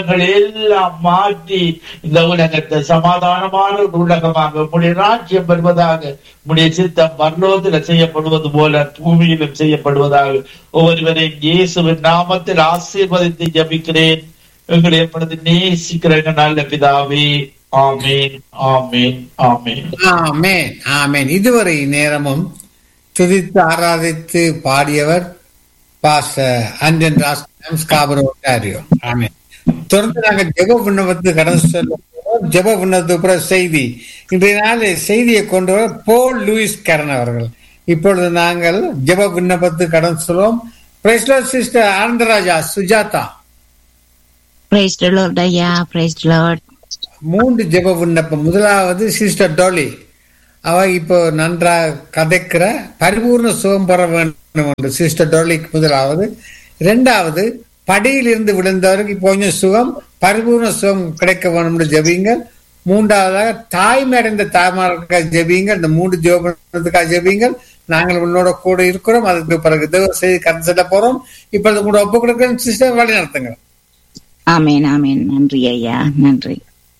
எண்ணங்களை எல்லாம் மாற்றி இந்த உலகத்தை சமாதானமான ஒரு உலகமாக உடைய ராஜ்யம் வருவதாக உடைய சித்தம் பரலோகத்தில் செய்யப்படுவது போல பூமியிலும் செய்யப்படுவதாக ஒவ்வொருவரையும் இயேசுவின் நாமத்தில் ஆசீர்வதித்து ஜபிக்கிறேன் எங்களை எப்பொழுது நேசிக்கிற எங்கள் நல்ல பிதாவே ஆமேன் ஆமேன் ஆமேன் ஆமென் ஆமென் இதுவரை நேரமும் துதித்து ஆராதித்து பாடியவர் பாச அண்டன் ராஸ் ஸ்காபரோ ஒன்டாரியோ ஆமென் தொடர்ந்து நாங்கள் ஜெப விண்ணப்பத்து கடந்து செல்ல போகிறோம். ஜெப விண்ணப்பத்து பிற செய்தி இன்றைய நாள் செய்தியை கொண்டு வர போல் லூயிஸ் கரண் அவர்கள் இப்பொழுது நாங்கள் ஜெப விண்ணப்பத்து கடந்து செல்வோம் sister Anandaraja Sujatha praise Lord ஐயா பிரைஸ் லார்ட் மூன்று ஜெப விண்ணப்பம் முதலாவது சிஸ்டர் டோலி அவ இப்போ நன்றாக கதைக்கிற பரிபூர்ண சுகம் பெற வேண்டும் என்று சிஸ்டர் டோலிக்கு முதலாவது இரண்டாவது படியிலிருந்து விழுந்தவருக்கு இப்போ கொஞ்சம் சுகம் பரிபூர்ண சுகம் கிடைக்க வேண்டும் என்று ஜெபிங்கள் மூன்றாவதாக தாய்மை அடைந்த தாய்மார்களுக்காக ஜெபிங்கள் இந்த மூன்று ஜெபத்துக்காக ஜெபிங்கள் நாங்கள் உன்னோட கூட இருக்கிறோம் அதுக்கு பிறகு தேவ செய்தி கருத்து செல்ல போறோம் இப்பொழுது கூட ஒப்பு கொடுக்கிறேன் சிஸ்டர் வழி நடத்துங்க ஆமேன் ஆமேன் நன்றி ஐயா நன்றி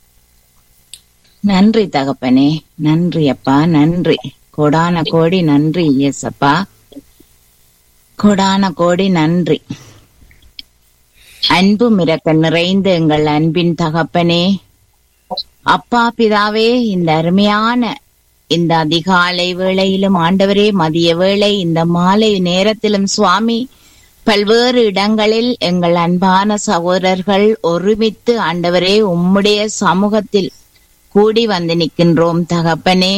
நன்றி தகப்பனே நன்றி அப்பா நன்றி கோடான கோடி நன்றி எஸ் அப்பா கோடான கோடி நன்றி அன்பு மிரக்க நிறைந்த எங்கள் அன்பின் தகப்பனே அப்பா பிதாவே இந்த அருமையான இந்த அதிகாலை வேளையிலும் ஆண்டவரே மதிய வேளை இந்த மாலை நேரத்திலும் சுவாமி பல்வேறு இடங்களில் எங்கள் அன்பான சகோதரர்கள் ஒருமித்து ஆண்டவரே உம்முடைய சமூகத்தில் கூடி வந்து நிற்கின்றோம் தகப்பனே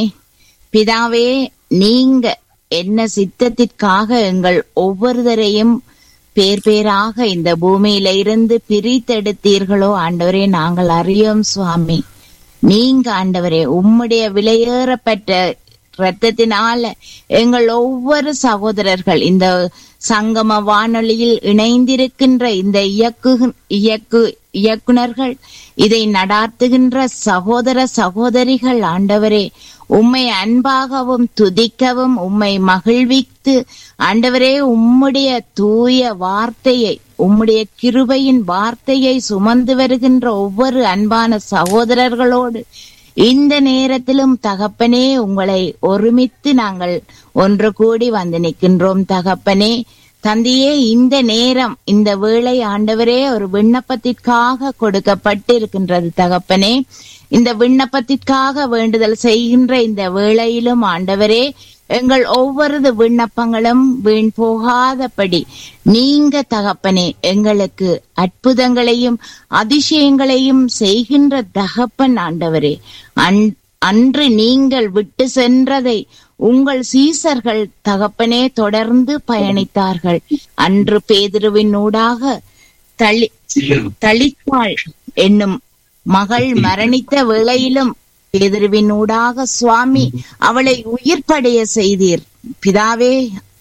பிதாவே நீங்க என்ன சித்தத்திற்காக எங்கள் ஒவ்வொருவரையும் பேர் பேராக இந்த பூமியில இருந்து பிரித்தெடுத்தீர்களோ ஆண்டவரே நாங்கள் அறியோம் சுவாமி நீங்க ஆண்டவரே உம்முடைய விலையேறப்பட்ட இரத்தத்தினால எங்கள் ஒவ்வொரு சகோதரர்கள் இந்த சங்கம வானொலியில் இணைந்திருக்கின்ற இந்த இயக்கு இயக்கு இயக்குனர்கள் இதை நடாத்துகின்ற சகோதர சகோதரிகள் ஆண்டவரே உம்மை அன்பாகவும் துதிக்கவும் உம்மை மகிழ்வித்து ஆண்டவரே உம்முடைய தூய வார்த்தையை உம்முடைய கிருபையின் வார்த்தையை சுமந்து வருகின்ற ஒவ்வொரு அன்பான சகோதரர்களோடு இந்த நேரத்திலும் தகப்பனே உங்களை ஒருமித்து நாங்கள் ஒன்று கூடி வந்து நிற்கின்றோம் தகப்பனே தந்தையே இந்த நேரம் இந்த வேளை ஆண்டவரே ஒரு விண்ணப்பத்திற்காக கொடுக்கப்பட்டு இருக்கின்றது தகப்பனே இந்த விண்ணப்பத்திற்காக வேண்டுதல் செய்கின்ற இந்த வேளையிலும் ஆண்டவரே எங்கள் ஒவ்வொரு விண்ணப்பங்களும் வீண் போகாதபடி நீங்க தகப்பனே எங்களுக்கு அற்புதங்களையும் அதிசயங்களையும் செய்கின்ற தகப்பன் ஆண்டவரே அன்- அன்று நீங்கள் விட்டு சென்றதை உங்கள் சீசர்கள் தகப்பனே தொடர்ந்து பயணித்தார்கள் அன்று பேதிருவின் ஊடாக தளி தளித்தாள் என்னும் மகள் மரணித்த வேளையிலும் பேதிருவின் ஊடாக சுவாமி அவளை உயிர்ப்படைய செய்தீர் பிதாவே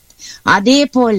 அதே போல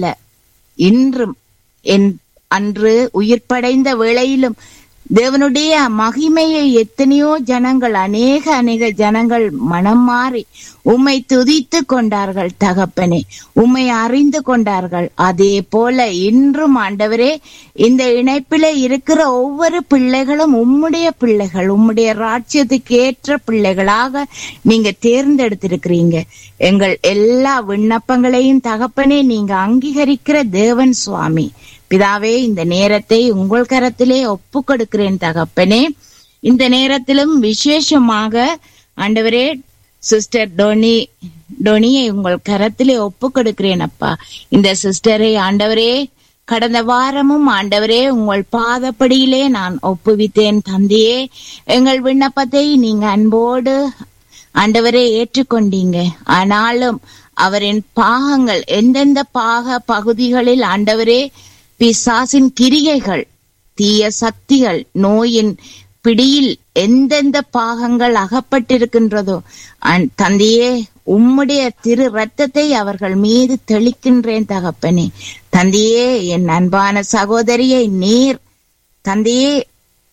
இன்றும் என் அன்று உயிர்ப்படைந்த வேளையிலும் தேவனுடைய மகிமையை எத்தனையோ ஜனங்கள் அநேக அநேக ஜனங்கள் மனம் மாறி உம்மை துதித்து கொண்டார்கள் தகப்பனே உம்மை அறிந்து கொண்டார்கள் அதே போல இன்றும் ஆண்டவரே இந்த இணைப்பில இருக்கிற ஒவ்வொரு பிள்ளைகளும் உம்முடைய பிள்ளைகள் உம்முடைய ராஜ்யத்துக்கு ஏற்ற பிள்ளைகளாக நீங்க தேர்ந்தெடுத்திருக்கிறீங்க எங்கள் எல்லா விண்ணப்பங்களையும் தகப்பனே நீங்க அங்கீகரிக்கிற தேவன் சுவாமி பிதாவே இந்த நேரத்தை உங்கள் கரத்திலே ஒப்பு கொடுக்கிறேன் தகப்பனே இந்த நேரத்திலும் விசேஷமாக ஆண்டவரே சிஸ்டர் டோனி டோனியை உங்கள் கரத்திலே ஒப்பு கொடுக்கிறேன் அப்பா இந்த சிஸ்டரை ஆண்டவரே கடந்த வாரமும் ஆண்டவரே உங்கள் பாதப்படியிலே நான் ஒப்புவித்தேன் தந்தையே எங்கள் விண்ணப்பத்தை நீங்க அன்போடு ஆண்டவரே ஏற்றுக்கொண்டீங்க ஆனாலும் அவரின் பாகங்கள் எந்தெந்த பாக பகுதிகளில் ஆண்டவரே பிசாசின் கிரியைகள் தீய சக்திகள் நோயின் பிடியில் எந்தெந்த பாகங்கள் அகப்பட்டிருக்கின்றதோ அன்- தந்தையே உம்முடைய திரு ரத்தத்தை அவர்கள் மீது தெளிக்கின்றேன் தகப்பனே தந்தையே என் அன்பான சகோதரியை நீர் தந்தையே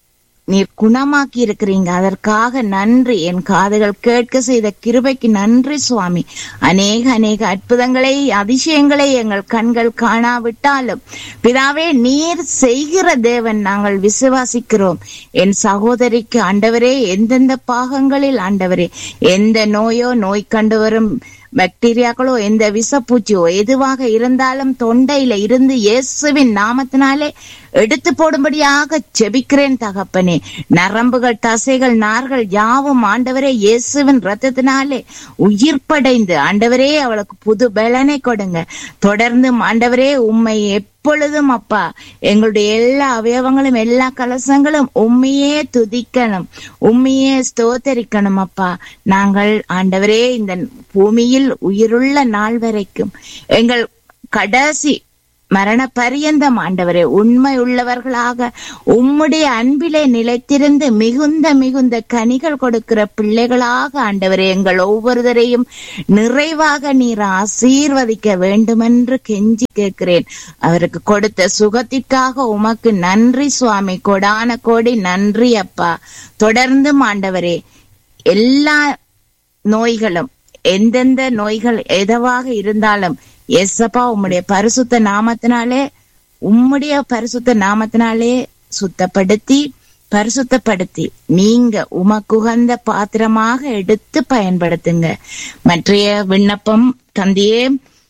நீர் குணமாக்கி இருக்கிறீங்க அதற்காக நன்றி என் காதுகள் கேட்க செய்த கிருபைக்கு நன்றி சுவாமி அநேக அநேக அற்புதங்களை அதிசயங்களை எங்கள் கண்கள் காணாவிட்டாலும் பிதாவே நீர் செய்கிற தேவன் நாங்கள் விசுவாசிக்கிறோம் என் சகோதரிக்கு ஆண்டவரே எந்தெந்த பாகங்களில் ஆண்டவரே எந்த நோயோ நோய் கண்டு வரும் பாக்டீரியாக்களோ எந்த விஷப்பூச்சியோ எதுவாக இருந்தாலும் தொண்டையில இருந்து இயேசுவின் நாமத்தினாலே எடுத்து போடும்படியாக செபிக்கிறேன் தகப்பனே நரம்புகள் தசைகள் நார்கள் யாவும் ஆண்டவரே இயேசுவின் ரத்தத்தினாலே உயிர் படைந்து ஆண்டவரே அவளுக்கு புது பலனை கொடுங்க தொடர்ந்து ஆண்டவரே உம்மை எப்பொழுதும் அப்பா எங்களுடைய எல்லா அவயவங்களும் எல்லா கலசங்களும் உண்மையே துதிக்கணும் உண்மையே ஸ்தோத்தரிக்கணும் அப்பா நாங்கள் ஆண்டவரே இந்த பூமியில் உயிருள்ள நாள் வரைக்கும் எங்கள் கடைசி மரண பரியந்தம் ஆண்டவரே உண்மை உள்ளவர்களாக உம்முடைய அன்பிலே நிலைத்திருந்து மிகுந்த மிகுந்த கனிகள் கொடுக்கிற பிள்ளைகளாக ஆண்டவரே எங்கள் ஒவ்வொருவரையும் நிறைவாக நீர் ஆசீர்வதிக்க வேண்டுமென்று கெஞ்சி கேட்கிறேன் அவருக்கு கொடுத்த சுகத்திற்காக உமக்கு நன்றி சுவாமி கொடான கோடி நன்றி அப்பா தொடர்ந்தும் ஆண்டவரே எல்லா நோய்களும் எந்தெந்த நோய்கள் எதுவாக இருந்தாலும் எஸ்ஸப்பா உம்முடைய பரிசுத்த நாமத்தினாலே உம்முடைய பரிசுத்த நாமத்தினாலே சுத்தப்படுத்தி பரிசுத்தப்படுத்தி நீங்க உமக்குகந்த பாத்திரமாக எடுத்து பயன்படுத்துங்க மற்றைய விண்ணப்பம் தந்தையே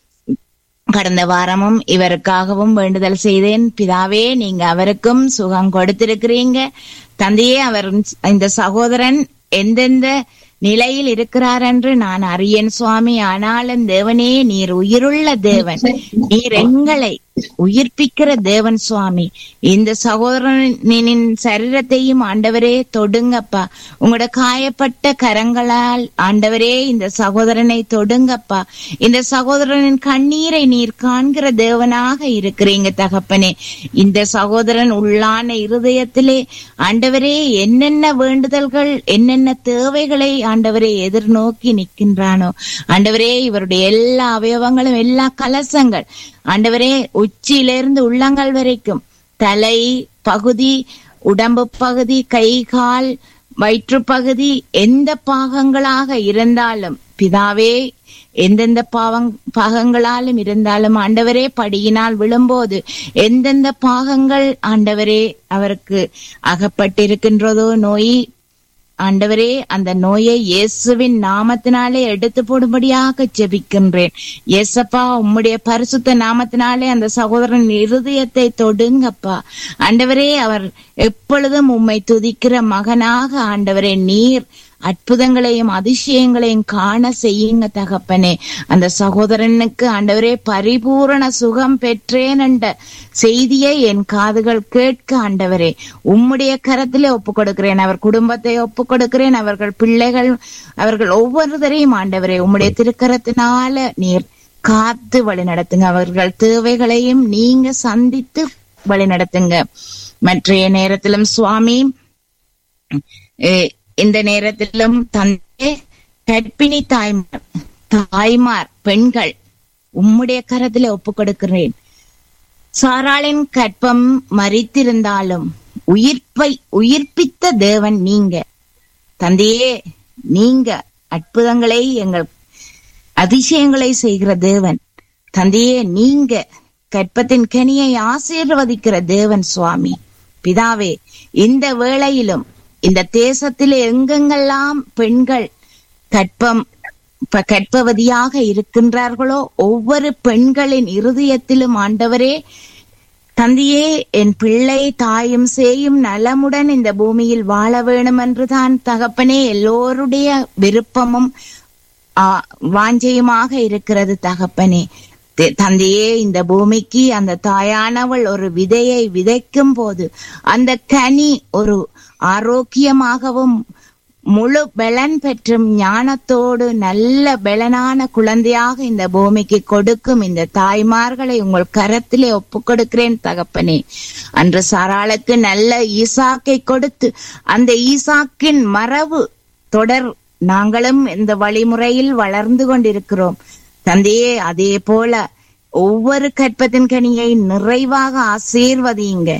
கடந்த வாரமும் இவருக்காகவும் வேண்டுதல் செய்தேன் பிதாவே நீங்க அவருக்கும் சுகம் கொடுத்திருக்கிறீங்க தந்தையே அவர் இந்த சகோதரன் எந்தெந்த நிலையில் இருக்கிறார் என்று நான் அறியேன் சுவாமி ஆனாலும் தேவனே நீர் உயிருள்ள தேவன் நீர் எங்களை உயிர்ப்பிக்கிற தேவன் சுவாமி இந்த சகோதரனின் சரீரத்தையும் ஆண்டவரே தொடுங்கப்பா உங்களோட காயப்பட்ட கரங்களால் ஆண்டவரே இந்த சகோதரனை தொடுங்கப்பா இந்த சகோதரனின் கண்ணீரை நீர் காண்கிற தேவனாக இருக்கிறீங்க தகப்பனே இந்த சகோதரன் உள்ளான இருதயத்திலே ஆண்டவரே என்னென்ன வேண்டுதல்கள் என்னென்ன தேவைகளை ஆண்டவரே எதிர்நோக்கி நிற்கின்றானோ ஆண்டவரே இவருடைய எல்லா அவயவங்களும் எல்லா கலசங்கள் ஆண்டவரே உச்சியிலிருந்து உள்ளங்கள் வரைக்கும் தலை பகுதி உடம்பு பகுதி கை கால் வயிற்று பகுதி எந்த பாகங்களாக இருந்தாலும் பிதாவே எந்தெந்த பாவங் பாகங்களாலும் இருந்தாலும் ஆண்டவரே படியினால் விழும்போது எந்தெந்த பாகங்கள் ஆண்டவரே அவருக்கு அகப்பட்டிருக்கின்றதோ நோய் ஆண்டவரே அந்த நோயை இயேசுவின் நாமத்தினாலே எடுத்து போடும்படியாக ஜெபிக்கின்றேன் இயேசப்பா உம்முடைய பரிசுத்த நாமத்தினாலே அந்த சகோதரன் இருதயத்தை தொடுங்கப்பா ஆண்டவரே அவர் எப்பொழுதும் உம்மை துதிக்கிற மகனாக ஆண்டவரே நீர் அற்புதங்களையும் அதிசயங்களையும் காண செய்யுங்க தகப்பனே அந்த சகோதரனுக்கு ஆண்டவரே பரிபூரண சுகம் பெற்றேன் என்ற செய்தியை என் காதுகள் கேட்க ஆண்டவரே உம்முடைய கரத்திலே ஒப்பு கொடுக்கிறேன் அவர் குடும்பத்தை ஒப்பு கொடுக்கிறேன் அவர்கள் பிள்ளைகள் அவர்கள் ஒவ்வொருத்தரையும் ஆண்டவரே உம்முடைய திருக்கரத்தினால நீர் காத்து வழி நடத்துங்க அவர்கள் தேவைகளையும் நீங்க சந்தித்து வழி நடத்துங்க மற்றைய நேரத்திலும் சுவாமி இந்த நேரத்திலும் தந்தை கற்பிணி தாய்மார் தாய்மார் பெண்கள் உம்முடைய கரத்திலே ஒப்பு கொடுக்கிறேன் சாராளின் கற்பம் மறித்திருந்தாலும் உயிர்ப்பை உயிர்ப்பித்த தேவன் நீங்க தந்தையே நீங்க அற்புதங்களை எங்கள் அதிசயங்களை செய்கிற தேவன் தந்தையே நீங்க கற்பத்தின் கனியை ஆசீர்வதிக்கிற தேவன் சுவாமி பிதாவே இந்த வேளையிலும் இந்த தேசத்திலே எங்கெங்கெல்லாம் பெண்கள் கற்பம் கற்பவதியாக இருக்கின்றார்களோ ஒவ்வொரு பெண்களின் இருதயத்திலும் ஆண்டவரே தந்தையே என் பிள்ளை தாயும் சேயும் நலமுடன் இந்த பூமியில் வாழ வேணும் என்றுதான் தகப்பனே எல்லோருடைய விருப்பமும் வாஞ்சையுமாக இருக்கிறது தகப்பனே தந்தையே இந்த பூமிக்கு அந்த தாயானவள் ஒரு விதையை விதைக்கும் போது அந்த கனி ஒரு ஆரோக்கியமாகவும் முழு பலன் பெற்றும் ஞானத்தோடு நல்ல பலனான குழந்தையாக இந்த பூமிக்கு கொடுக்கும் இந்த தாய்மார்களை உங்கள் கரத்திலே ஒப்பு கொடுக்கிறேன் தகப்பனே அன்று சாராளுக்கு நல்ல ஈசாக்கை கொடுத்து அந்த ஈசாக்கின் மரபு தொடர் நாங்களும் இந்த வழிமுறையில் வளர்ந்து கொண்டிருக்கிறோம் தந்தையே அதே போல ஒவ்வொரு கற்பத்தின் கனியை நிறைவாக ஆசீர்வதியுங்க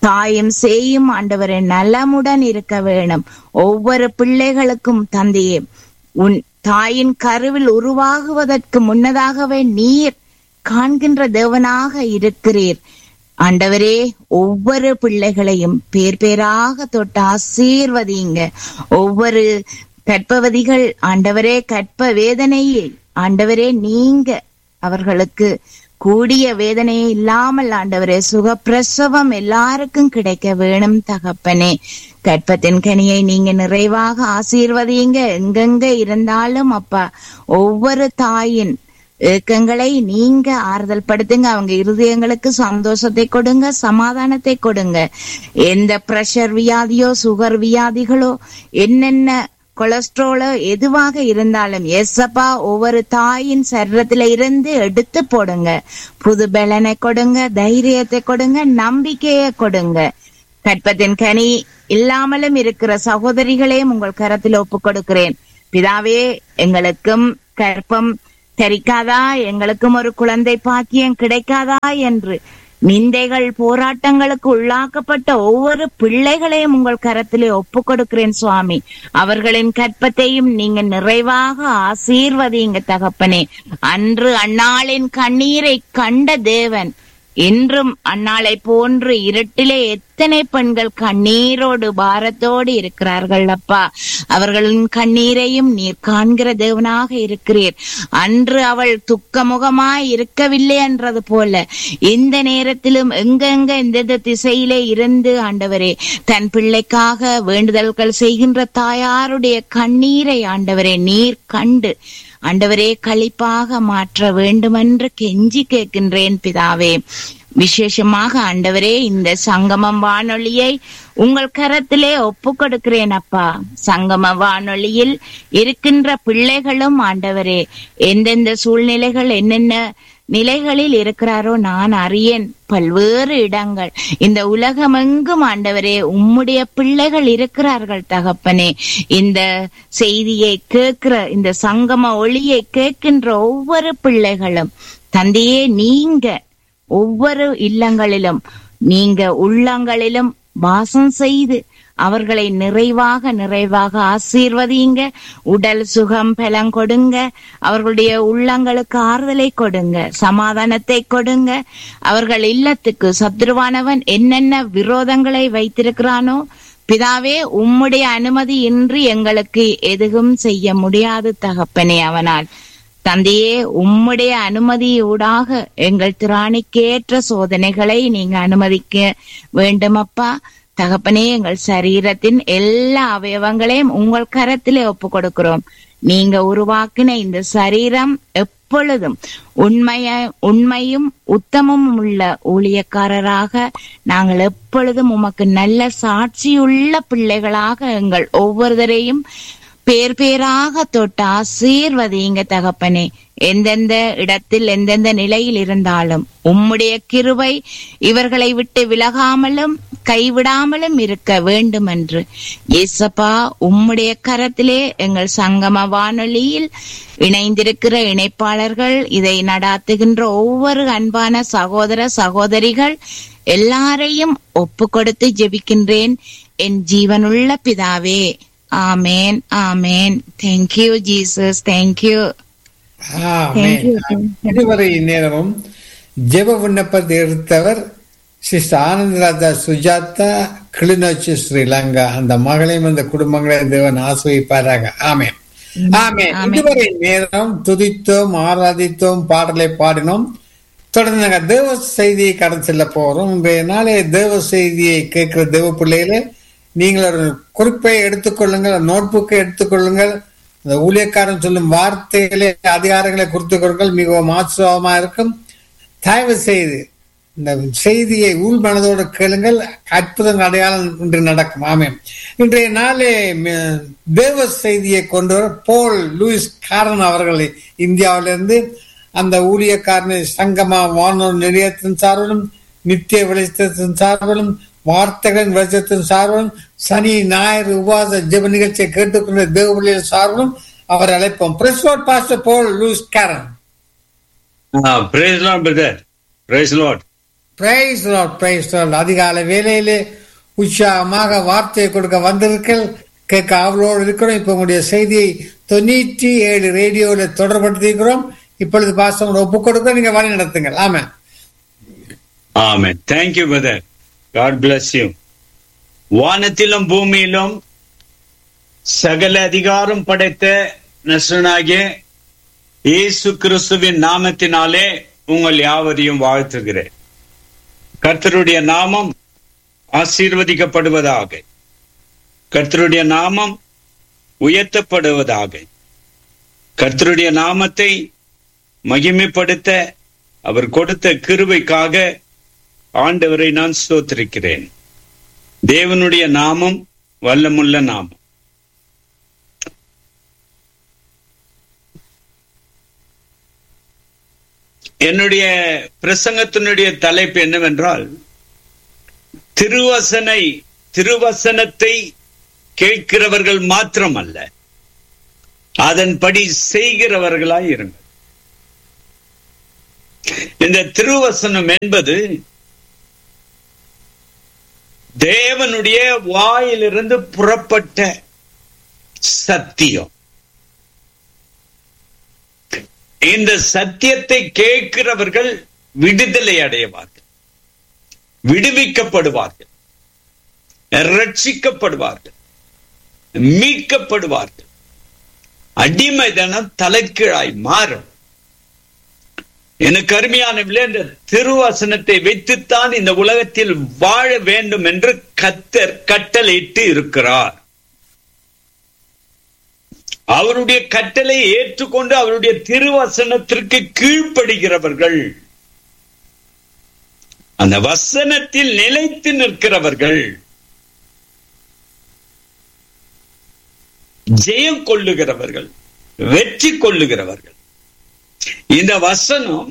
தாயும் சேயும் ஆண்டவரே நலமுடன் இருக்க வேணும் ஒவ்வொரு பிள்ளைகளுக்கும் தந்தையே உன் தாயின் கருவில் உருவாகுவதற்கு முன்னதாகவே நீர் காண்கின்ற தேவனாக இருக்கிறீர் ஆண்டவரே ஒவ்வொரு பிள்ளைகளையும் பேர் பேராக தொட்டு ஆசீர்வதிங்க ஒவ்வொரு கற்பவதிகள் ஆண்டவரே கற்ப வேதனையில் ஆண்டவரே நீங்க அவர்களுக்கு கூடிய வேதனையே இல்லாமல் ஆண்டவரே சுகப்பிரசவம் எல்லாருக்கும் கிடைக்க வேணும் தகப்பனே கற்பத்தின் கனியை நீங்க நிறைவாக ஆசீர்வதிங்க எங்கெங்க இருந்தாலும் அப்பா ஒவ்வொரு தாயின் ஏக்கங்களை நீங்க ஆறுதல் படுத்துங்க அவங்க இருதயங்களுக்கு சந்தோஷத்தை கொடுங்க சமாதானத்தை கொடுங்க எந்த பிரஷர் வியாதியோ சுகர் வியாதிகளோ என்னென்ன கொலஸ்ட்ரோலோ எதுவாக இருந்தாலும் எஸ்ஸப்பா ஒவ்வொரு தாயின் சரீரத்துல இருந்து எடுத்து போடுங்க புது பலனை கொடுங்க தைரியத்தை கொடுங்க நம்பிக்கையை கொடுங்க கற்பத்தின் கனி இல்லாமலும் இருக்கிற சகோதரிகளையும் உங்கள் கரத்தில் ஒப்பு கொடுக்கிறேன் பிதாவே எங்களுக்கும் கற்பம் தரிக்காதா எங்களுக்கும் ஒரு குழந்தை பாக்கியம் கிடைக்காதா என்று நிந்தைகள் போராட்டங்களுக்கு உள்ளாக்கப்பட்ட ஒவ்வொரு பிள்ளைகளையும் உங்கள் கரத்திலே ஒப்பு கொடுக்கிறேன் சுவாமி அவர்களின் கற்பத்தையும் நீங்க நிறைவாக ஆசீர்வதிங்க தகப்பனே அன்று அன்னாளின் கண்ணீரை கண்ட தேவன் இன்றும் அன்னாளை போன்று இருட்டிலே எத்தனை பெண்கள் கண்ணீரோடு பாரத்தோடு இருக்கிறார்கள் அப்பா அவர்களின் கண்ணீரையும் நீர் காண்கிற தேவனாக இருக்கிறீர் அன்று அவள் துக்கமுகமாய் இருக்கவில்லை என்றது போல இந்த நேரத்திலும் எங்கெங்க எந்தெந்த திசையிலே இருந்து ஆண்டவரே தன் பிள்ளைக்காக வேண்டுதல்கள் செய்கின்ற தாயாருடைய கண்ணீரை ஆண்டவரே நீர் கண்டு ஆண்டவரே களிப்பாக மாற்ற வேண்டுமென்று கெஞ்சி கேட்கின்றேன் பிதாவே விசேஷமாக ஆண்டவரே இந்த சங்கமம் வானொலியை உங்கள் கரத்திலே ஒப்பு கொடுக்கிறேன் அப்பா சங்கம வானொலியில் இருக்கின்ற பிள்ளைகளும் ஆண்டவரே எந்தெந்த சூழ்நிலைகள் என்னென்ன நிலைகளில் இருக்கிறாரோ நான் அறியேன் பல்வேறு இடங்கள் இந்த உலகமெங்கும் ஆண்டவரே உம்முடைய பிள்ளைகள் இருக்கிறார்கள் தகப்பனே இந்த செய்தியை கேட்கிற இந்த சங்கம ஒளியை கேட்கின்ற ஒவ்வொரு பிள்ளைகளும் தந்தையே நீங்க ஒவ்வொரு இல்லங்களிலும் நீங்க உள்ளங்களிலும் வாசம் செய்து அவர்களை நிறைவாக நிறைவாக ஆசீர்வதிங்க உடல் சுகம் பலம் கொடுங்க அவர்களுடைய உள்ளங்களுக்கு ஆறுதலை கொடுங்க சமாதானத்தை கொடுங்க அவர்கள் இல்லத்துக்கு சத்ருவானவன் என்னென்ன விரோதங்களை வைத்திருக்கிறானோ பிதாவே உம்முடைய அனுமதி இன்றி எங்களுக்கு எதுவும் செய்ய முடியாது தகப்பனே அவனால் தந்தையே உம்முடைய அனுமதியூடாக எங்கள் திராணிக்கேற்ற சோதனைகளை நீங்க அனுமதிக்க வேண்டுமப்பா தகப்பனே எங்கள் சரீரத்தின் எல்லா அவயவங்களையும் உங்கள் கரத்திலே ஒப்பு கொடுக்கிறோம் நீங்க உருவாக்கின இந்த சரீரம் எப்பொழுதும் உண்மைய உண்மையும் உத்தமமும் உள்ள ஊழியக்காரராக நாங்கள் எப்பொழுதும் உமக்கு நல்ல சாட்சியுள்ள பிள்ளைகளாக எங்கள் ஒவ்வொருவரையும் பேர் பேராக தொட்டு ஆசீர்வதிங்க தகப்பனே எந்தெந்த இடத்தில் எந்தெந்த நிலையில் இருந்தாலும் உம்முடைய கிருபை இவர்களை விட்டு விலகாமலும் கைவிடாமலும் இருக்க வேண்டும் என்று இயேசப்பா உம்முடைய கரத்திலே எங்கள் சங்கம வானொலியில் இணைந்திருக்கிற இணைப்பாளர்கள் இதை நடாத்துகின்ற ஒவ்வொரு அன்பான சகோதர சகோதரிகள் எல்லாரையும் ஒப்பு கொடுத்து ஜெபிக்கின்றேன் என் ஜீவனுள்ள பிதாவே amen amen thank you Jesus thank you amen. இதுவரை நேரமும் ஜெப விண்ணப்பத்தை எடுத்தவர் சிஸ்டர் ஆனந்தராஜா சுஜாதா கிளிநொச்சி ஸ்ரீலங்கா அந்த மகளையும் அந்த குடும்பங்களை தேவன் ஆசிரிப்பாராக ஆமென் ஆமென் இதுவரை நேரம் துதித்தோம் ஆராதித்தோம் பாடலை பாடினோம் தொடர்ந்து நாங்க தேவ செய்தியை கடந்து செல்ல போறோம் இன்றைய நாளே தேவ செய்தியை கேட்கிற தேவ பிள்ளைகளே நீங்கள் ஒரு குறிப்பை எடுத்துக்கொள்ளுங்கள் நோட்புக்கை எடுத்துக்கொள்ளுங்கள் அந்த ஊழியக்காரன் சொல்லும் வார்த்தைகளை அதிகாரங்களை குறித்துக் கொள்ளுங்கள் மிகவும் ஆச்சரியமா இருக்கும் தயவு செய்து இந்த செய்தியை உள் மனதோடு கேளுங்கள் அற்புதங்கள் அடையாளம் இன்று நடக்கும் ஆமென் இன்றைய நாளே ம- தேவ செய்தியை கொண்டு வர போல் லூயிஸ் காரன் அவர்களை இந்தியாவிலிருந்து அந்த ஊழியக்காரனை சங்கமா வானொலி நிலையத்தின் சார்பிலும் நித்திய வெளிச்சத்தின் சார்பிலும் வார்த்தைகளின் வெளிச்சத்தின் சார்பிலும் சனி ஞாயிறு உபவாச ஜெப நிகழ்ச்சியை கேட்டுக்கொண்ட தேவபலியின் சார்பிலும் அவர் அழைப்போம் பிரஸ்வாட் பாஸ்டர் போல் லூயிஸ் காரன் Ah, praise Lord, brother. Praise Lord. Praise praise அதிகாலை வேலையிலே உற்சாகமாக வார்த்தையை கொடுக்க வந்திருக்கீர்கள் கேட்க அவளோடு இருக்கிறோம் இப்ப உங்களுடைய செய்தியை தொண்ணூற்றி ஏழு ரேடியோவில் தொடர்படுத்தியிருக்கிறோம் இப்பொழுது பாசம் ஒப்பு கொடுக்க நீங்க வழி நடத்துங்கள் ஆமா ஆமென் thank you brother God bless you வானத்திலும் பூமியிலும் சகல அதிகாரம் படைத்த நசனாகிய இயேசு கிறிஸ்துவின் நாமத்தினாலே உங்கள் யாவரையும் வாழ்த்துகிறேன் கர்த்தருடைய நாமம் ஆசீர்வதிக்கப்படுவதாக கர்த்தருடைய நாமம் உயர்த்தப்படுவதாக கர்த்தருடைய நாமத்தை மகிமைப்படுத்த அவர் கொடுத்த கிருபைக்காக ஆண்டவரை நான் ஸ்தோத்திரிக்கிறேன் தேவனுடைய நாமம் வல்லமுள்ள நாமம் என்னுடைய பிரசங்கத்தினுடைய தலைப்பு என்னவென்றால் திருவசனை திருவசனத்தை கேட்கிறவர்கள் மாத்திரமல்ல அதன்படி செய்கிறவர்களாய் இருங்கள் இந்த திருவசனம் என்பது தேவனுடைய வாயிலிருந்து புறப்பட்ட சத்தியம் இந்த சத்தியத்தை கேட்கிறவர்கள் விடுதலை அடைவார்கள் விடுவிக்கப்படுவார்கள் ரட்சிக்கப்படுவார்கள் மீட்கப்படுவார்கள் அடிமைதனம் தலைக்கீழாய் மாறும் எனக்கு அருமையானவில்லை இந்த திருவசனத்தை வைத்துத்தான் இந்த உலகத்தில் வாழ வேண்டும் என்று கத்தர் கட்டளையிட்டு இருக்கிறார் அவருடைய கட்டளை ஏற்றுக்கொண்டு அவருடைய திருவசனத்திற்கு கீழ்ப்படுகிறவர்கள் அந்த வசனத்தில் நிலைத்து நிற்கிறவர்கள் ஜெயம் கொள்ளுகிறவர்கள் வெற்றி கொள்ளுகிறவர்கள் இந்த வசனம்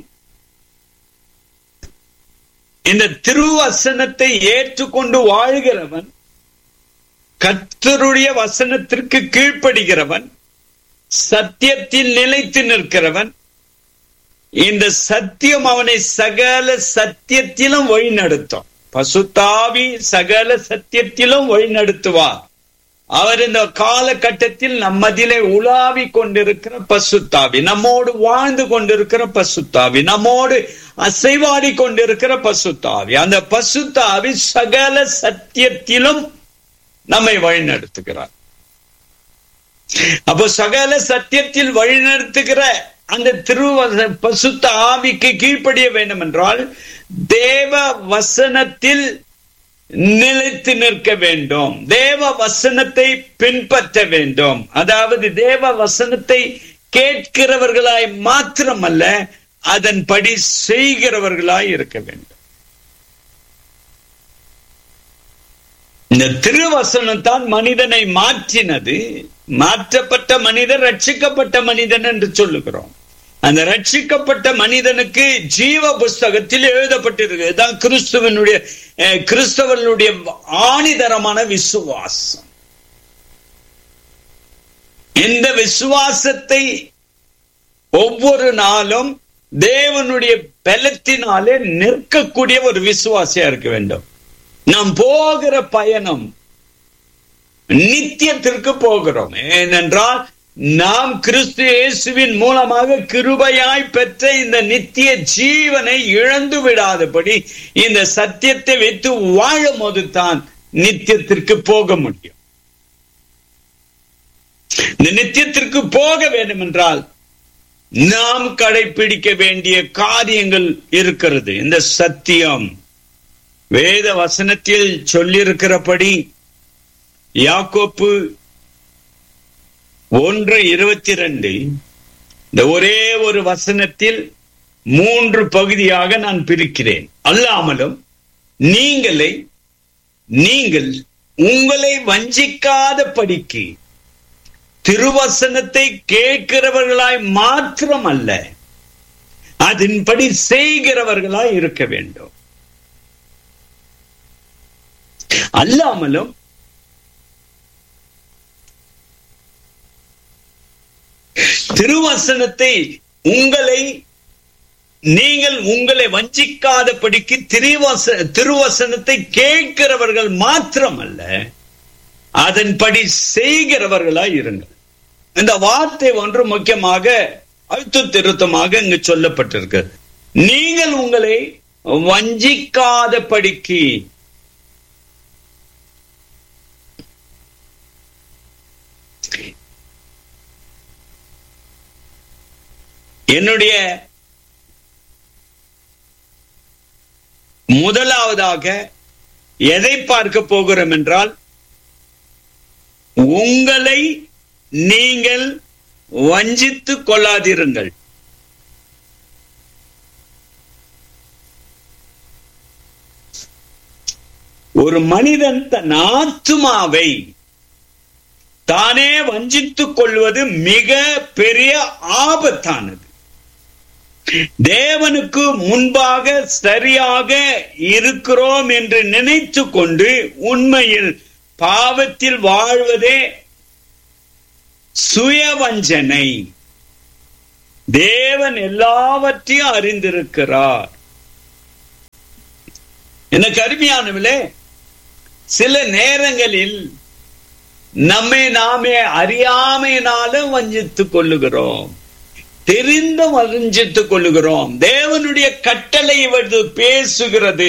இந்த திருவசனத்தை ஏற்றுக்கொண்டு வாழ்கிறவன் கர்த்தருடைய வசனத்திற்கு கீழ்ப்படுகிறவன் சத்தியத்தில் நிலைத்து நிற்கிறவன் இந்த சத்தியம் அவனை சகல சத்தியத்திலும் வழிநடத்தும் பசுத்தாவி சகல சத்தியத்திலும் வழிநடத்துவார் அவர் இந்த காலகட்டத்தில் நம்மதிலே உலாவி கொண்டிருக்கிற பசுத்தாவி நம்மோடு வாழ்ந்து கொண்டிருக்கிற பசுத்தாவி நம்மோடு அசைவாடி கொண்டிருக்கிற பசுத்தாவி அந்த பசுத்தாவி சகல சத்தியத்திலும் நம்மை வழிநடத்துகிறார் அப்போ சகல சத்தியத்தில் வழிநடத்துகிற அந்த திருவச பசுத்த ஆவிக்கு கீழ்ப்படிய வேண்டும் என்றால் தேவ வசனத்தில் நிலைத்து நிற்க வேண்டும் தேவ வசனத்தை பின்பற்ற வேண்டும் அதாவது தேவ வசனத்தை கேட்கிறவர்களாய் மாத்திரமல்ல அதன்படி செய்கிறவர்களாய் இருக்க வேண்டும் இந்த திருவசனம் தான் மனிதனை மாற்றினது மாற்றப்பட்ட மனிதன் ரட்சிக்கப்பட்ட மனிதன் என்று சொல்லுகிறோம் அந்த ரட்சிக்கப்பட்ட மனிதனுக்கு ஜீவ புஸ்தகத்தில் எழுதப்பட்டிருக்கு இதுதான் கிறிஸ்துவனுடைய கிறிஸ்தவனுடைய ஆணிதரமான விசுவாசம் இந்த விசுவாசத்தை ஒவ்வொரு நாளும் தேவனுடைய பலத்தினாலே நிற்கக்கூடிய ஒரு விசுவாசியா இருக்க வேண்டும் நாம் போகிற பயணம் நித்தியத்திற்கு போகிறோம் ஏனென்றால் நாம் கிறிஸ்து இயேசுவின் மூலமாக கிருபையாய் பெற்ற இந்த நித்திய ஜீவனை இழந்து விடாதபடி இந்த சத்தியத்தை வைத்து வாழும் போது தான் நித்தியத்திற்கு போக முடியும் இந்த நித்தியத்திற்கு போக வேண்டும் என்றால் நாம் கடைபிடிக்க வேண்டிய காரியங்கள் இருக்கிறது இந்த சத்தியம் வேத வசனத்தில் சொல்லியிருக்கிறபடி யாக்கோப்பு ஒன்று இருபத்தி ரெண்டு இந்த ஒரே ஒரு வசனத்தில் மூன்று பகுதியாக நான் பிரிக்கிறேன் அல்லாமலும் நீங்களே நீங்கள் உங்களை வஞ்சிக்காத படிக்கு திருவசனத்தை கேட்கிறவர்களாய் மாத்திரம் அல்ல அதன்படி செய்கிறவர்களாய் இருக்க வேண்டும் அல்லாமலும் திருவசனத்தை உங்களை நீங்கள் உங்களை வஞ்சிக்காதபடிக்கு திருவச திருவசனத்தை கேட்கிறவர்கள் மாத்திரமல்ல அதன்படி செய்கிறவர்களாய் இருங்கள் இந்த வார்த்தை ஒன்று முக்கியமாக அழுத்த திருத்தமாக இங்கு சொல்லப்பட்டிருக்கு நீங்கள் உங்களை வஞ்சிக்காதபடிக்கு என்னுடைய முதலாவதாக எதை பார்க்க போகிறோம் என்றால் உங்களை நீங்கள் வஞ்சித்துக் கொள்ளாதிருங்கள் ஒரு மனிதன் தன் ஆத்துமாவை தானே வஞ்சித்துக் கொள்வது மிக பெரிய ஆபத்தானது தேவனுக்கு முன்பாக சரியாக இருக்கிறோம் என்று நினைத்து கொண்டு உண்மையில் பாவத்தில் வாழ்வதே சுயவஞ்சனை தேவன் எல்லாவற்றையும் அறிந்திருக்கிறார் எனக்கு அருமையானவிலே சில நேரங்களில் நம்மை நாமே அறியாமையினாலும் வஞ்சித்துக் கொள்ளுகிறோம் தெரிந்த வஞ்சித்துக் கொள்ளுகிறோம் தேவனுடைய கட்டளை இவது பேசுகிறது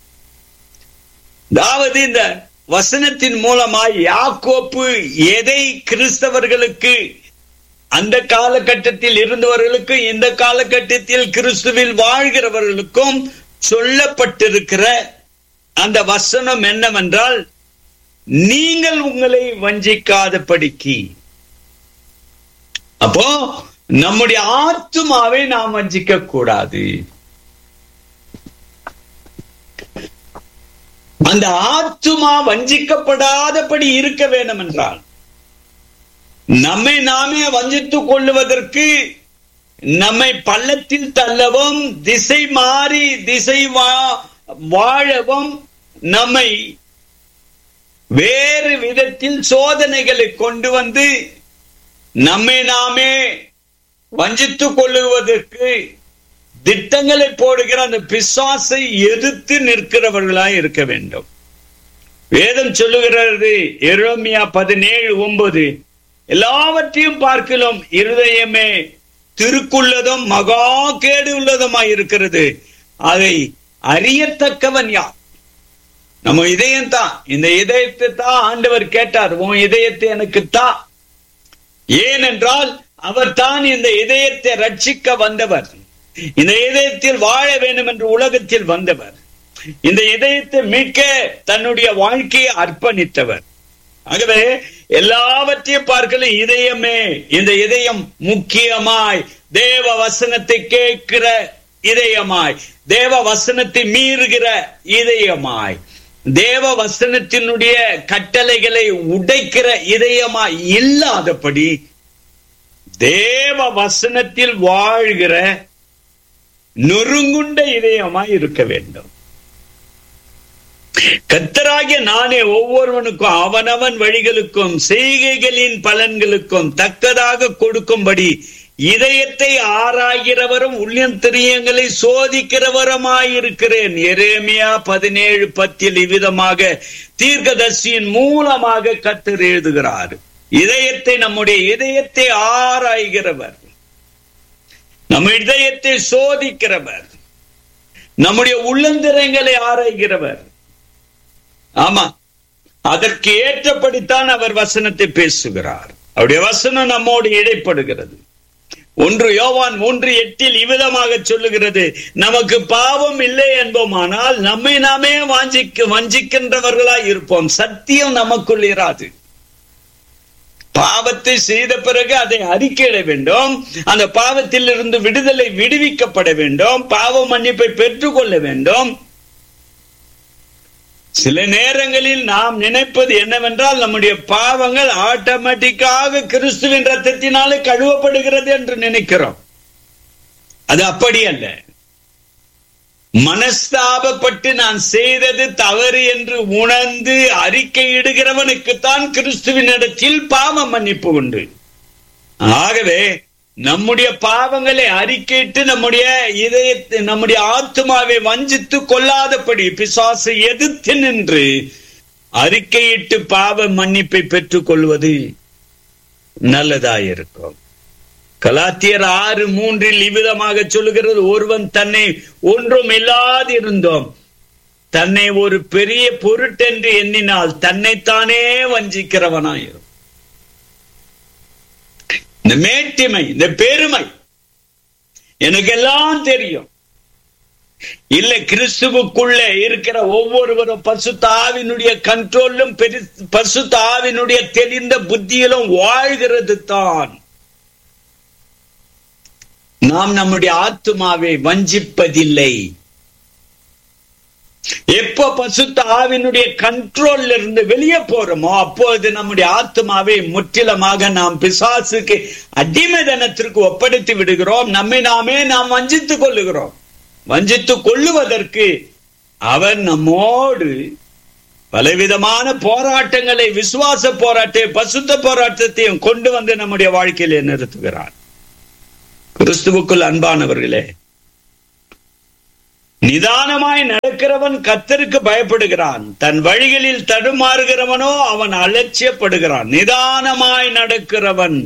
அதாவது இந்த வசனத்தின் மூலமாய் யாக்கோப்பு எதை கிறிஸ்தவர்களுக்கு அந்த காலகட்டத்தில் இருந்தவர்களுக்கும் இந்த காலகட்டத்தில் கிறிஸ்துவில் வாழ்கிறவர்களுக்கும் சொல்லப்பட்டிருக்கிற அந்த வசனம் என்னவென்றால் நீங்கள் உங்களை வஞ்சிக்காதபடிக்கு அப்போ நம்முடைய ஆத்துமாவை நாம் வஞ்சிக்க கூடாது அந்த ஆத்துமா வஞ்சிக்கப்படாதபடி இருக்க வேண்டும் என்றால் நம்மை நாமே வஞ்சித்துக் கொள்ளுவதற்கு நம்மை பள்ளத்தில் தள்ளவும் திசை மாறி திசை வாழவும் நம்மை வேறு விதத்தில் சோதனைகளை கொண்டு வந்து நம்மை நாமே வஞ்சித்துக் கொள்ளுவதற்கு திட்டங்களை போடுகிற அந்த பிசாசை எதிர்த்து நிற்கிறவர்களாய் இருக்க வேண்டும் வேதம் சொல்லுகிறது எரோமியா பதினேழு ஒன்பது எல்லாவற்றையும் பார்க்கலாம் இருதயமே திருக்குள்ளதும் மகா கேடு உள்ளதுமாய் இருக்கிறது அதை அறியத்தக்கவன் யார் நம்ம இதயம் தான் இந்த இதயத்தை தான் ஆண்டவர் கேட்டார் உன் இதயத்தை எனக்கு தா ஏனென்றால் அவர் தான் இந்த இதயத்தை ரட்சிக்க வந்தவர் இந்த இதயத்தில் வாழ வேண்டும் என்று உலகத்தில் வந்தவர் இந்த இதயத்தை மீட்க தன்னுடைய வாழ்க்கையை அர்ப்பணித்தவர் ஆகவே எல்லாவற்றையும் பார்க்கல இதயமே இந்த இதயம் முக்கியமாய் தேவ வசனத்தை கேட்கிற இதயமாய் தேவ வசனத்தை மீறுகிற இதயமாய் தேவ வசனத்தினுடைய கட்டளைகளை உடைக்கிற இதயமாய் இல்லாதபடி தேவ வசனத்தில் வாழ்கிற நொறுங்குண்ட இதயமாய் இருக்க வேண்டும் கத்தராகிய நானே ஒவ்வொருவனுக்கும் அவனவன் வழிகளுக்கும் செய்கைகளின் பலன்களுக்கும் தக்கதாக கொடுக்கும்படி இதயத்தை ஆராய்கிறவரும் உள்ளந்திரியங்களை சோதிக்கிறவருமாயிருக்கிறேன் எரேமியா பதினேழு பத்தில் இவ்விதமாக தீர்க்கதர்சியின் மூலமாக கத்தர் எழுதுகிறார் இதயத்தை நம்முடைய இதயத்தை ஆராய்கிறவர் நம்ம இதயத்தை சோதிக்கிறவர் நம்முடைய உள்ளந்திரங்களை ஆராய்கிறவர் ஆமா அதற்கு ஏற்றபடித்தான் அவர் வசனத்தை பேசுகிறார் அவருடைய வசனம் நம்மோடு இடைப்படுகிறது ஒன்று யோவான் மூன்று எட்டில் இவ்விதமாக சொல்லுகிறது நமக்கு பாவம் இல்லை என்போமானால் நம்மை நாமே வாஞ்சிக்க வஞ்சிக்கின்றவர்களாய் இருப்போம் சத்தியம் நமக்குள் இராது பாவத்தை செய்த பிறகு அதை அறிக்கையிட வேண்டும் அந்த பாவத்தில் இருந்து விடுதலை விடுவிக்கப்பட வேண்டும் பாவ மன்னிப்பை பெற்றுக்கொள்ள வேண்டும் சில நேரங்களில் நாம் நினைப்பது என்னவென்றால் நம்முடைய பாவங்கள் ஆட்டோமேட்டிக்காக கிறிஸ்துவின் ரத்தத்தினாலே கழுவப்படுகிறது என்று நினைக்கிறோம் அது அப்படி அல்ல மனஸ்தாபப்பட்டு நான் செய்தது தவறு என்று உணர்ந்து அறிக்கையிடுகிறவனுக்குத்தான் கிறிஸ்துவின் இடத்தில் பாவ மன்னிப்பு உண்டு ஆகவே நம்முடைய பாவங்களை அறிக்கையிட்டு நம்முடைய இதயத்தை நம்முடைய ஆத்மாவை வஞ்சித்து கொள்ளாதபடி பிசாசை எதிர்த்து நின்று அறிக்கையிட்டு பாவ மன்னிப்பை பெற்றுக் கொள்வது நல்லதாயிருக்கும் கலாத்தியர் ஆறு மூன்றில் இவ்விதமாக சொல்லுகிறது ஒருவன் தன்னை ஒன்றும் இல்லாதிருந்தோம் தன்னை ஒரு பெரிய பொருட்டென்று எண்ணினால் தன்னைத்தானே வஞ்சிக்கிறவனாயிரும் இந்த மேட்டிமை இந்த பெருமை எனக்கு எல்லாம் தெரியும் இல்ல கிறிஸ்துவுக்குள்ள இருக்கிற ஒவ்வொருவரும் பசுத்தாவினுடைய கண்ட்ரோலும் பசுத்தாவினுடைய தெரிந்த புத்தியிலும் வாழ்கிறது தான் நாம் நம்முடைய ஆத்மாவை வஞ்சிப்பதில்லை எப்போ பசுத்த ஆவினுடைய கண்ட்ரோல்ல இருந்து வெளியே போறோமோ அப்போது நம்முடைய ஆத்மாவை முற்றிலுமாக நாம் பிசாசுக்கு அடிமைதனத்திற்கு ஒப்படைத்து விடுகிறோம் நம்மை நாமே நாம் வஞ்சித்துக் கொள்ளுகிறோம் வஞ்சித்துக் கொள்ளுவதற்கு அவர் நம்மோடு பலவிதமான போராட்டங்களை விசுவாச போராட்ட பசுத்த போராட்டத்தையும் கொண்டு வந்து நம்முடைய வாழ்க்கையில நிறுத்துகிறார் கிறிஸ்துவுக்குள் அன்பானவர்களே நிதானமாய் நடக்கிறவன் கத்தருக்கு பயப்படுகிறான் தன் வழிகளில் தடுமாறுகிறவனோ அவன் அலட்சியப்படுகிறான் நிதானமாய் நடக்கிறவன்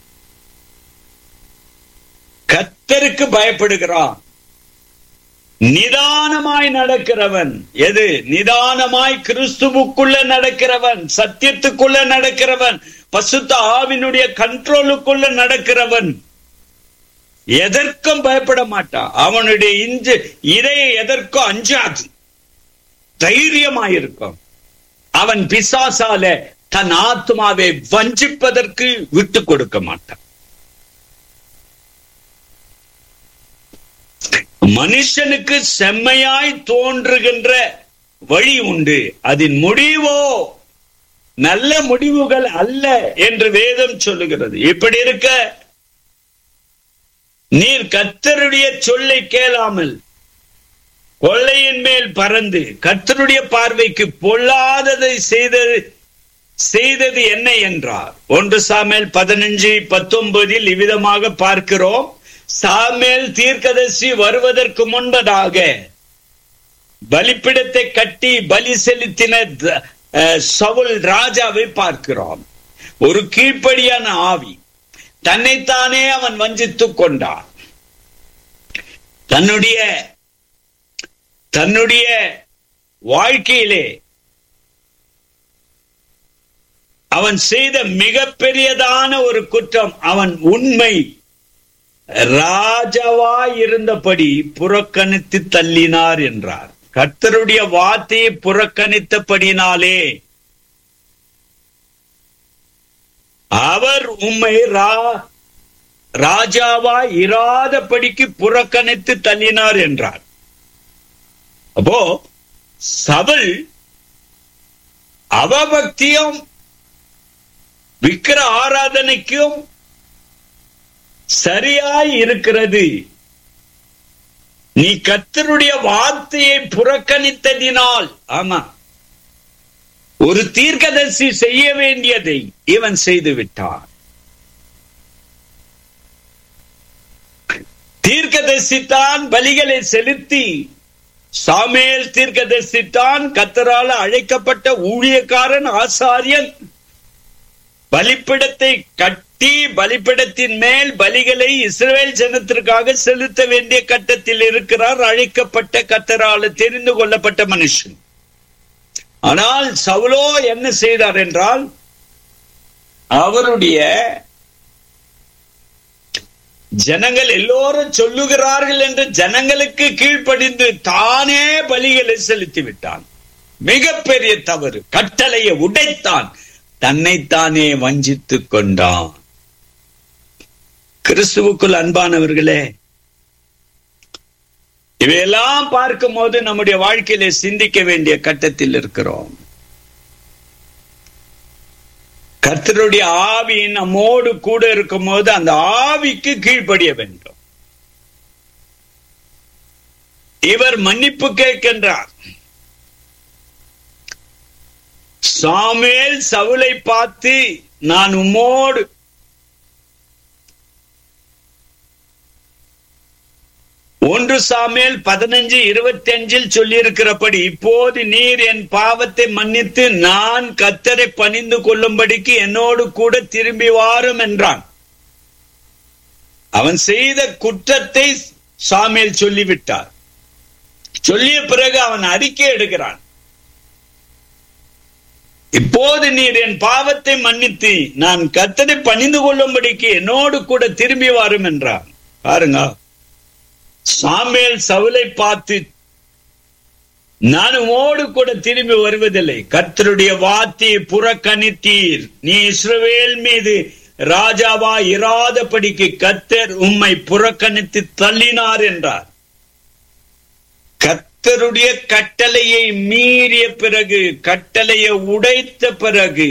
கத்தருக்கு பயப்படுகிறான் நிதானமாய் நடக்கிறவன் எது நிதானமாய் கிறிஸ்துவுக்குள்ள நடக்கிறவன் சத்தியத்துக்குள்ள நடக்கிறவன் பசுத்த ஆவினுடைய கண்ட்ரோலுக்குள்ள நடக்கிறவன் எதற்கும் பயப்பட மாட்டான் அவனுடைய இஞ்சு இதைய எதற்கும் அஞ்சாது தைரியமாயிருக்கும் அவன் பிசாசால தன் ஆத்மாவை வஞ்சிப்பதற்கு விட்டு கொடுக்க மாட்டான் மனுஷனுக்கு செம்மையாய் தோன்றுகின்ற வழி உண்டு அதன் முடிவோ நல்ல முடிவுகள் அல்ல என்று வேதம் சொல்லுகிறது இப்படி இருக்க நீர் கத்தருடைய சொல்லை கேளாமல் கொள்ளையின் மேல் பறந்து கத்தருடைய பார்வைக்கு பொல்லாததை செய்தது செய்தது என்ன என்றார் ஒன்று சாமேல் பதினஞ்சு பத்தொன்பதில் இவ்விதமாக பார்க்கிறோம் சாமேல் தீர்க்கதர்சி வருவதற்கு முன்பதாக பலிப்பிடத்தை கட்டி பலி செலுத்தின சவுல் ராஜாவை பார்க்கிறோம் ஒரு கீழ்ப்படியான ஆவி தன்னைத்தானே அவன் வஞ்சித்துக் கொண்டான் தன்னுடைய தன்னுடைய வாழ்க்கையிலே அவன் செய்த மிகப்பெரியதான ஒரு குற்றம் அவன் உண்மை ராஜாவாய் இருந்தபடி புறக்கணித்து தள்ளினார் என்றார் கர்த்தருடைய வார்த்தையை புறக்கணித்தபடினாலே அவர் உம்மை ரா ராஜாவா இராதபடிக்கு புறக்கணித்து தள்ளினார் என்றார் அப்போ சபல் அவபக்தியும் விக்கிர ஆராதனைக்கும் சரியாய் இருக்கிறது நீ கத்தருடைய வார்த்தையை புறக்கணித்ததினால் ஆமா ஒரு தீர்க்கதரிசி செய்ய வேண்டியதை இவன் செய்து விட்டான் தீர்க்கதரிசித்தான் பலிகளை செலுத்தி சாமேல் தீர்க்கதரிசித்தான் கத்தரால அழைக்கப்பட்ட ஊழியக்காரன் ஆசாரியன் பலிப்பிடத்தை கட்டி பலிப்பிடத்தின் மேல் பலிகளை இஸ்ரேல் ஜனத்திற்காக செலுத்த வேண்டிய கட்டத்தில் இருக்கிறார் அழைக்கப்பட்ட கத்தரால தெரிந்து கொள்ளப்பட்ட மனுஷன் ஆனால் சவுலோ என்ன செய்தார் என்றால் அவருடைய ஜனங்கள் எல்லோரும் சொல்லுகிறார்கள் என்று ஜனங்களுக்கு கீழ்ப்படிந்து தானே பலிகளை செலுத்தி விட்டான் மிகப்பெரிய தவறு கட்டளையை உடைத்தான் தன்னைத்தானே வஞ்சித்துக் கொண்டான் கிறிஸ்துவுக்குள் அன்பானவர்களே இவையெல்லாம் பார்க்கும் போது நம்முடைய வாழ்க்கையில சிந்திக்க வேண்டிய கட்டத்தில் இருக்கிறோம் கர்த்தருடைய ஆவி நம்மோடு கூட இருக்கும் போது அந்த ஆவிக்கு கீழ்ப்படிய வேண்டும் இவர் மன்னிப்பு கேட்கின்றார் சாமேல் சவுலை பார்த்து நான் உம்மோடு ஒன்று சாமியல் பதினஞ்சு இருபத்தி அஞ்சில் சொல்லி இருக்கிறபடி இப்போது நீர் என் பாவத்தை மன்னித்து நான் கத்தரை பணிந்து கொள்ளும்படிக்கு என்னோடு கூட திரும்பி வாரும் என்றான் அவன் செய்த குற்றத்தை சாமியல் சொல்லிவிட்டார் சொல்லிய பிறகு அவன் அறிக்கை எடுக்கிறான் இப்போது நீர் என் பாவத்தை மன்னித்து நான் கத்தரை பணிந்து கொள்ளும்படிக்கு என்னோடு கூட திரும்பி வாரும் என்றான் பாருங்க சாமேல் சவுலை பார்த்து நான் உமோடு கூட திரும்பி வருவதில்லை கர்த்தருடைய வார்த்தையை புறக்கணித்தீர் நீ இஸ்ரவேல் மீது ராஜாவா இராதபடிக்கு கர்த்தர் உம்மை புறக்கணித்து தள்ளினார் என்றார் கர்த்தருடைய கட்டளையை மீறிய பிறகு கட்டளையை உடைத்த பிறகு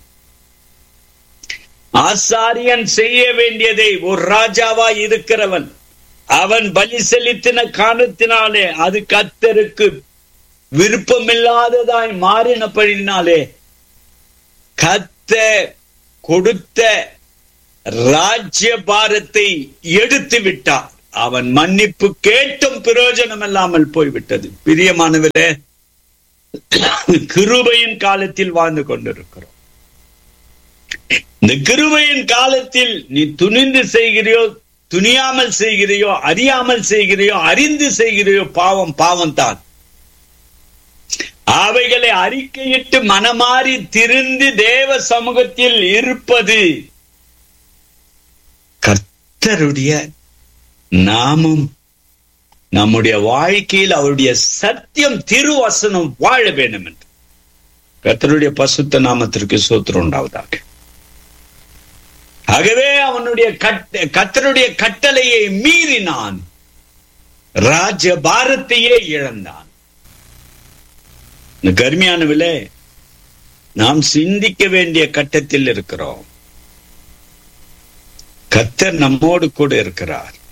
ஆசாரியன் செய்ய வேண்டியதை ஒரு ராஜாவா இருக்கிறவன் அவன் பலி செலுத்தின காரணத்தினாலே அது கத்தருக்கு விருப்பமில்லாததாய் மாறினபடினாலே கத்த கொடுத்த ராஜ்ய பாரத்தை எடுத்து விட்டார் அவன் மன்னிப்பு கேட்டும் பிரயோஜனம் இல்லாமல் போய்விட்டது பிரியமானவரே கிருபையின் காலத்தில் வாழ்ந்து கொண்டிருக்கிறோம் இந்த கிருபையின் காலத்தில் நீ துணிந்து செய்கிறியோ துணியாமல் செய்கிறையோ அறியாமல் செய்கிறையோ அறிந்து செய்கிறையோ பாவம் பாவம் தான் அவைகளை அறிக்கையிட்டு மனமாறி திருந்து தேவ சமூகத்தில் இருப்பது கர்த்தருடைய நாமம் நம்முடைய வாழ்க்கையில் அவருடைய சத்தியம் திருவசனம் வாழ வேண்டும் என்று கர்த்தருடைய பசுத்த நாமத்திற்கு சோத்திரம் உண்டாவதாக ஆகவே அவனுடைய கத்தருடைய கட்டளையை மீறினான் ராஜ பாரத்தையே இழந்தான் இந்த கருமையானவிலே நாம் சிந்திக்க வேண்டிய கட்டத்தில் இருக்கிறோம் கத்தர் நம்மோடு கூட இருக்கிறார்